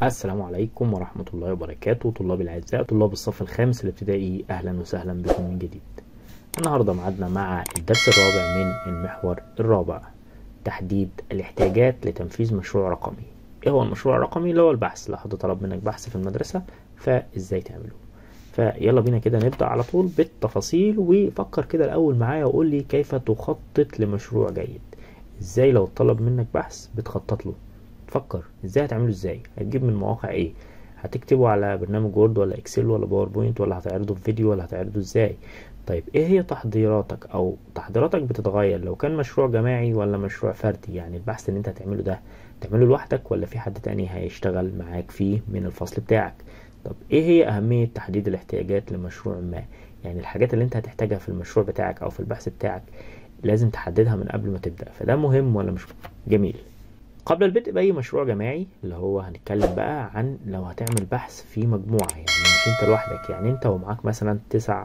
السلام عليكم ورحمة الله وبركاته طلاب الأعزاء طلاب الصف الخامس الابتدائي أهلا وسهلا بكم من جديد النهاردة معادنا مع الدرس الرابع من المحور الرابع تحديد الاحتياجات لتنفيذ مشروع رقمي ايه هو المشروع الرقمي اللي هو البحث لو حد طلب منك بحث في المدرسة فازاي تعمله فيلا بينا كده نبدأ على طول بالتفاصيل وفكر كده الأول معايا وقول لي كيف تخطط لمشروع جيد ازاي لو طلب منك بحث بتخطط له فكر ازاي هتعمله ازاي هتجيب من مواقع ايه هتكتبه على برنامج وورد ولا اكسل ولا باوربوينت ولا هتعرضه في فيديو ولا هتعرضه ازاي طيب ايه هي تحضيراتك او تحضيراتك بتتغير لو كان مشروع جماعي ولا مشروع فردي يعني البحث اللي انت هتعمله ده تعمله لوحدك ولا في حد تاني هيشتغل معاك فيه من الفصل بتاعك طب ايه هي اهمية تحديد الاحتياجات لمشروع ما يعني الحاجات اللي انت هتحتاجها في المشروع بتاعك او في البحث بتاعك لازم تحددها من قبل ما تبدأ فده مهم ولا مش جميل قبل البدء بأي مشروع جماعي اللي هو هنتكلم بقى عن لو هتعمل بحث في مجموعة يعني مش انت لوحدك يعني انت ومعاك مثلا تسع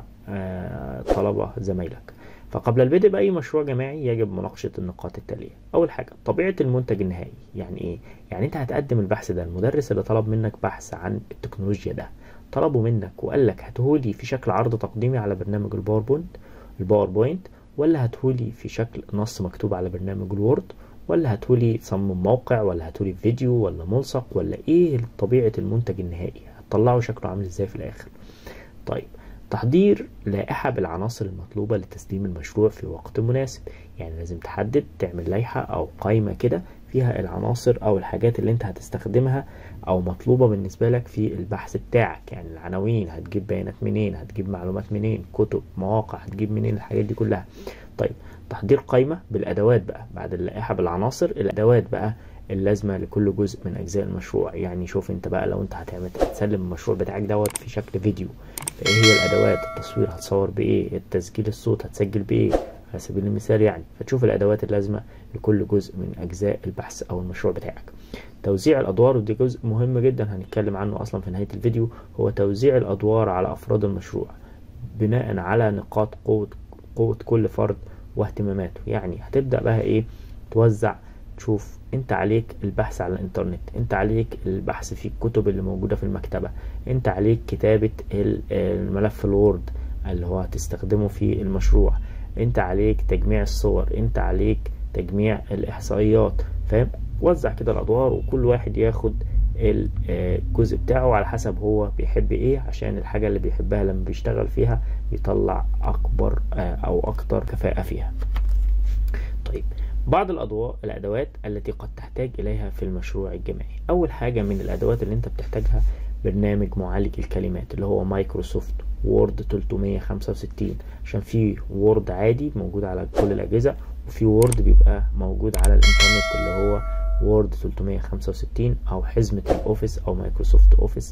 آه طلبة زمايلك فقبل البدء بأي مشروع جماعي يجب مناقشة النقاط التالية أول حاجة طبيعة المنتج النهائي يعني إيه؟ يعني أنت هتقدم البحث ده المدرس اللي طلب منك بحث عن التكنولوجيا ده طلبه منك وقال لك هاتهولي في شكل عرض تقديمي على برنامج الباوربوينت الباوربوينت ولا هاتهولي في شكل نص مكتوب على برنامج الوورد ولا هاتولي تصمم موقع ولا هاتولي فيديو ولا ملصق ولا ايه طبيعة المنتج النهائي هتطلعه شكله عامل ازاي في الاخر طيب تحضير لائحة بالعناصر المطلوبة لتسليم المشروع في وقت مناسب يعني لازم تحدد تعمل لائحة او قائمة كده فيها العناصر او الحاجات اللي انت هتستخدمها او مطلوبة بالنسبة لك في البحث بتاعك يعني العناوين هتجيب بيانات منين هتجيب معلومات منين كتب مواقع هتجيب منين الحاجات دي كلها طيب تحضير قائمة بالأدوات بقى بعد اللائحة بالعناصر الأدوات بقى اللازمة لكل جزء من أجزاء المشروع يعني شوف أنت بقى لو أنت هتعمل تسلم المشروع بتاعك دوت في شكل فيديو فإيه هي الأدوات التصوير هتصور بإيه التسجيل الصوت هتسجل بإيه على سبيل المثال يعني فتشوف الأدوات اللازمة لكل جزء من أجزاء البحث أو المشروع بتاعك توزيع الأدوار ودي جزء مهم جدا هنتكلم عنه أصلا في نهاية الفيديو هو توزيع الأدوار على أفراد المشروع بناء على نقاط قوة قوة كل فرد واهتماماته يعني هتبدأ بقى ايه توزع تشوف انت عليك البحث على الانترنت انت عليك البحث في الكتب اللي موجودة في المكتبة انت عليك كتابة الملف الوورد اللي هو هتستخدمه في المشروع انت عليك تجميع الصور انت عليك تجميع الاحصائيات فاهم وزع كده الادوار وكل واحد ياخد الجزء بتاعه على حسب هو بيحب ايه عشان الحاجة اللي بيحبها لما بيشتغل فيها يطلع اكبر او اكتر كفاءة فيها طيب بعض الأضواء الأدوات التي قد تحتاج إليها في المشروع الجماعي أول حاجة من الأدوات اللي أنت بتحتاجها برنامج معالج الكلمات اللي هو مايكروسوفت وورد 365 عشان في وورد عادي موجود على كل الأجهزة وفي وورد بيبقى موجود على الإنترنت اللي هو وورد 365 او حزمة الاوفيس او مايكروسوفت اوفيس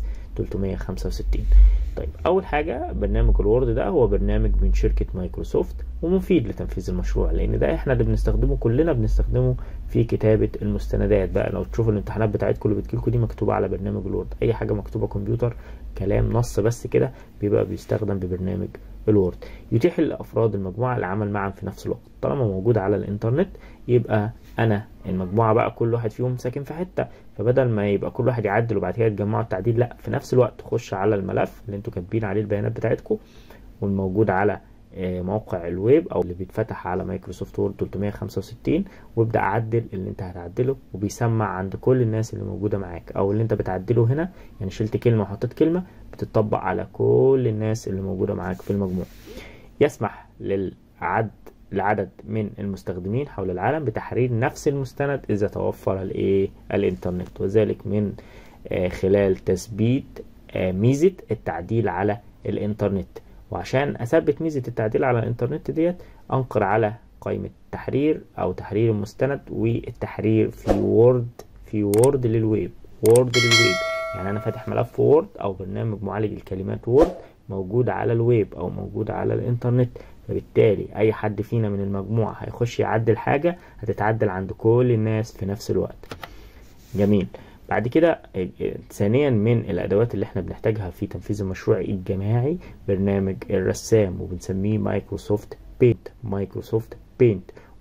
365 طيب اول حاجة برنامج الوورد ده هو برنامج من شركة مايكروسوفت ومفيد لتنفيذ المشروع لان ده احنا اللي بنستخدمه كلنا بنستخدمه في كتابة المستندات بقى لو تشوفوا الامتحانات بتاعتكم اللي بتجيلكوا دي مكتوبة على برنامج الوورد اي حاجة مكتوبة كمبيوتر كلام نص بس كده بيبقى بيستخدم ببرنامج الوورد يتيح لافراد المجموعة العمل معا في نفس الوقت طالما موجود على الانترنت يبقى انا المجموعه بقى كل واحد فيهم ساكن في حته فبدل ما يبقى كل واحد يعدل وبعد كده يتجمعوا التعديل لا في نفس الوقت خش على الملف اللي انتوا كاتبين عليه البيانات بتاعتكم والموجود على موقع الويب او اللي بيتفتح على مايكروسوفت وورد 365 وابدا عدل اللي انت هتعدله وبيسمع عند كل الناس اللي موجوده معاك او اللي انت بتعدله هنا يعني شلت كلمه وحطيت كلمه بتطبق على كل الناس اللي موجوده معاك في المجموعه يسمح للعد العدد من المستخدمين حول العالم بتحرير نفس المستند إذا توفر الايه الإنترنت وذلك من خلال تثبيت ميزة التعديل على الإنترنت وعشان أثبت ميزة التعديل على الإنترنت ديت أنقر على قائمة تحرير أو تحرير المستند والتحرير في وورد في وورد للويب وورد للويب يعني أنا فاتح ملف وورد أو برنامج معالج الكلمات وورد موجود على الويب أو موجود على الإنترنت فبالتالي اي حد فينا من المجموعة هيخش يعدل حاجة هتتعدل عند كل الناس في نفس الوقت جميل بعد كده ثانيا من الادوات اللي احنا بنحتاجها في تنفيذ المشروع الجماعي برنامج الرسام وبنسميه مايكروسوفت بينت مايكروسوفت بينت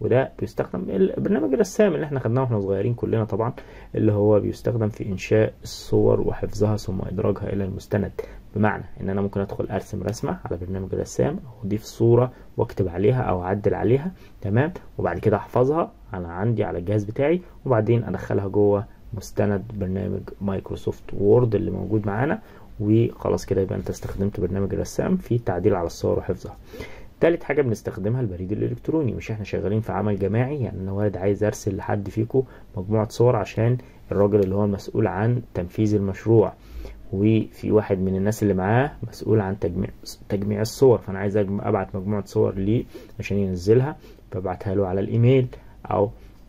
وده بيستخدم برنامج الرسام اللي احنا خدناه واحنا صغيرين كلنا طبعا اللي هو بيستخدم في انشاء الصور وحفظها ثم ادراجها الى المستند بمعنى ان انا ممكن ادخل ارسم رسمه على برنامج الرسام او اضيف صوره واكتب عليها او اعدل عليها تمام وبعد كده احفظها انا عندي على الجهاز بتاعي وبعدين ادخلها جوه مستند برنامج مايكروسوفت وورد اللي موجود معانا وخلاص كده يبقى انت استخدمت برنامج الرسام في التعديل على الصور وحفظها تالت حاجة بنستخدمها البريد الإلكتروني مش احنا شغالين في عمل جماعي يعني أنا وارد عايز أرسل لحد فيكم مجموعة صور عشان الراجل اللي هو المسؤول عن تنفيذ المشروع وفي واحد من الناس اللي معاه مسؤول عن تجميع تجميع الصور فأنا عايز أبعت مجموعة صور ليه عشان ينزلها ببعتها له على الإيميل أو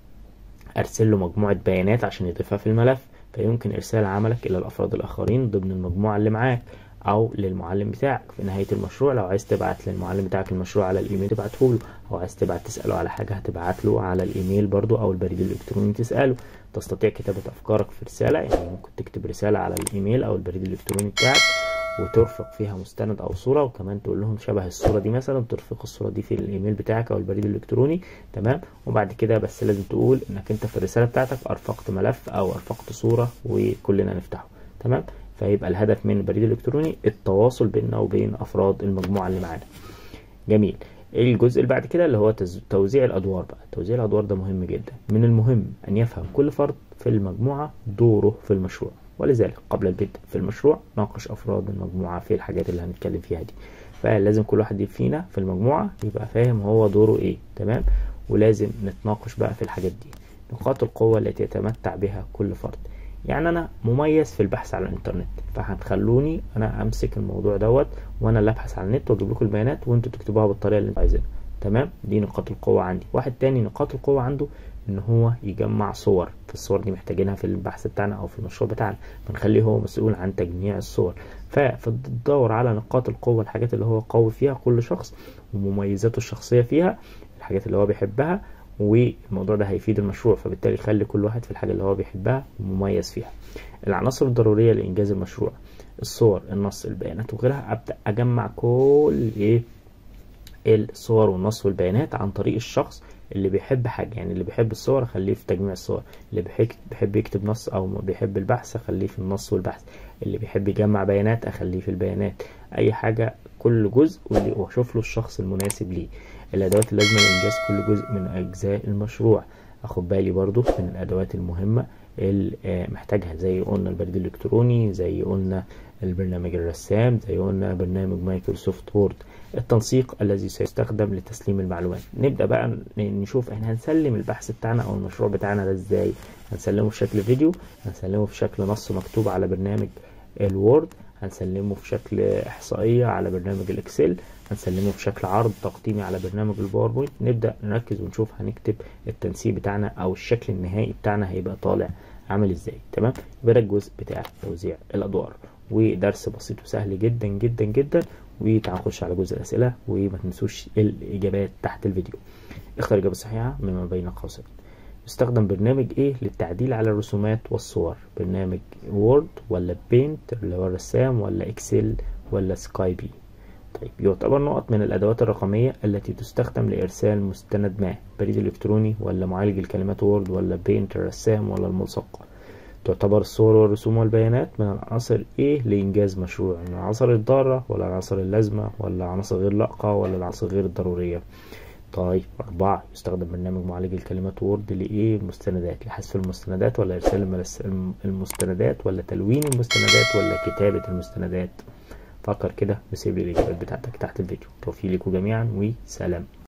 أرسل له مجموعة بيانات عشان يضيفها في الملف فيمكن إرسال عملك إلى الأفراد الآخرين ضمن المجموعة اللي معاك او للمعلم بتاعك في نهايه المشروع لو عايز تبعت للمعلم بتاعك المشروع على الايميل تبعته له او عايز تبعت تساله على حاجه هتبعت له على الايميل برضو او البريد الالكتروني تساله تستطيع كتابه افكارك في رساله يعني ممكن تكتب رساله على الايميل او البريد الالكتروني بتاعك وترفق فيها مستند او صوره وكمان تقول لهم شبه الصوره دي مثلا ترفق الصوره دي في الايميل بتاعك او البريد الالكتروني تمام وبعد كده بس لازم تقول انك انت في الرساله بتاعتك ارفقت ملف او ارفقت صوره وكلنا نفتحه تمام فيبقى الهدف من البريد الالكتروني التواصل بيننا وبين افراد المجموعه اللي معانا جميل الجزء اللي بعد كده اللي هو توزيع الادوار بقى توزيع الادوار ده مهم جدا من المهم ان يفهم كل فرد في المجموعه دوره في المشروع ولذلك قبل البدء في المشروع ناقش افراد المجموعه في الحاجات اللي هنتكلم فيها دي فلازم كل واحد فينا في المجموعه يبقى فاهم هو دوره ايه تمام ولازم نتناقش بقى في الحاجات دي نقاط القوه التي يتمتع بها كل فرد يعني انا مميز في البحث على الانترنت فهتخلوني انا امسك الموضوع دوت وانا اللي ابحث على النت واجيب لكم البيانات وانتوا تكتبوها بالطريقه اللي انتوا عايزينها تمام دي نقاط القوه عندي واحد تاني نقاط القوه عنده ان هو يجمع صور في الصور دي محتاجينها في البحث بتاعنا او في المشروع بتاعنا بنخليه هو مسؤول عن تجميع الصور فتدور على نقاط القوه الحاجات اللي هو قوي فيها كل شخص ومميزاته الشخصيه فيها الحاجات اللي هو بيحبها والموضوع ده هيفيد المشروع فبالتالي يخلي كل واحد في الحاجة اللي هو بيحبها ومميز فيها العناصر الضرورية لإنجاز المشروع الصور النص البيانات وغيرها أبدأ أجمع كل إيه الصور والنص والبيانات عن طريق الشخص اللي بيحب حاجة يعني اللي بيحب الصور أخليه في تجميع الصور اللي بيحب يكتب نص أو بيحب البحث أخليه في النص والبحث اللي بيحب يجمع بيانات أخليه في البيانات أي حاجة كل جزء وأشوف له الشخص المناسب ليه الأدوات اللازمة لإنجاز كل جزء من أجزاء المشروع أخد بالي برضو من الأدوات المهمة اللي محتاجها زي قلنا البريد الإلكتروني زي قلنا البرنامج الرسام زي قلنا برنامج مايكروسوفت وورد التنسيق الذي سيستخدم لتسليم المعلومات نبدأ بقى نشوف احنا هنسلم البحث بتاعنا أو المشروع بتاعنا ده ازاي هنسلمه في شكل فيديو هنسلمه في شكل نص مكتوب على برنامج الوورد هنسلمه في شكل إحصائية على برنامج الإكسل هنسلمه في شكل عرض تقديمي على برنامج الباوربوينت نبدأ نركز ونشوف هنكتب التنسيق بتاعنا أو الشكل النهائي بتاعنا هيبقى طالع عامل ازاي تمام يبقى ده الجزء بتاع توزيع الأدوار ودرس بسيط وسهل جدا جدا جدا وتعالوا نخش على جزء الأسئلة وما تنسوش الإجابات تحت الفيديو اختار الإجابة الصحيحة مما بين قوسين يستخدم برنامج ايه للتعديل على الرسومات والصور برنامج وورد ولا بينت اللي هو الرسام ولا اكسل ولا سكاي بي طيب يعتبر نقط من الادوات الرقميه التي تستخدم لارسال مستند ما بريد الكتروني ولا معالج الكلمات وورد ولا بينت الرسام ولا الملصق تعتبر الصور والرسوم والبيانات من العناصر ايه لانجاز مشروع من العناصر الضاره ولا العناصر اللازمه ولا العناصر غير لائقه ولا العناصر غير الضروريه طيب أربعة يستخدم برنامج معالج الكلمات وورد لإيه المستندات لحذف المستندات ولا إرسال المستندات ولا تلوين المستندات ولا كتابة المستندات فكر كده وسيب لي الإجابات بتاعتك تحت الفيديو توفيق لكم جميعا وسلام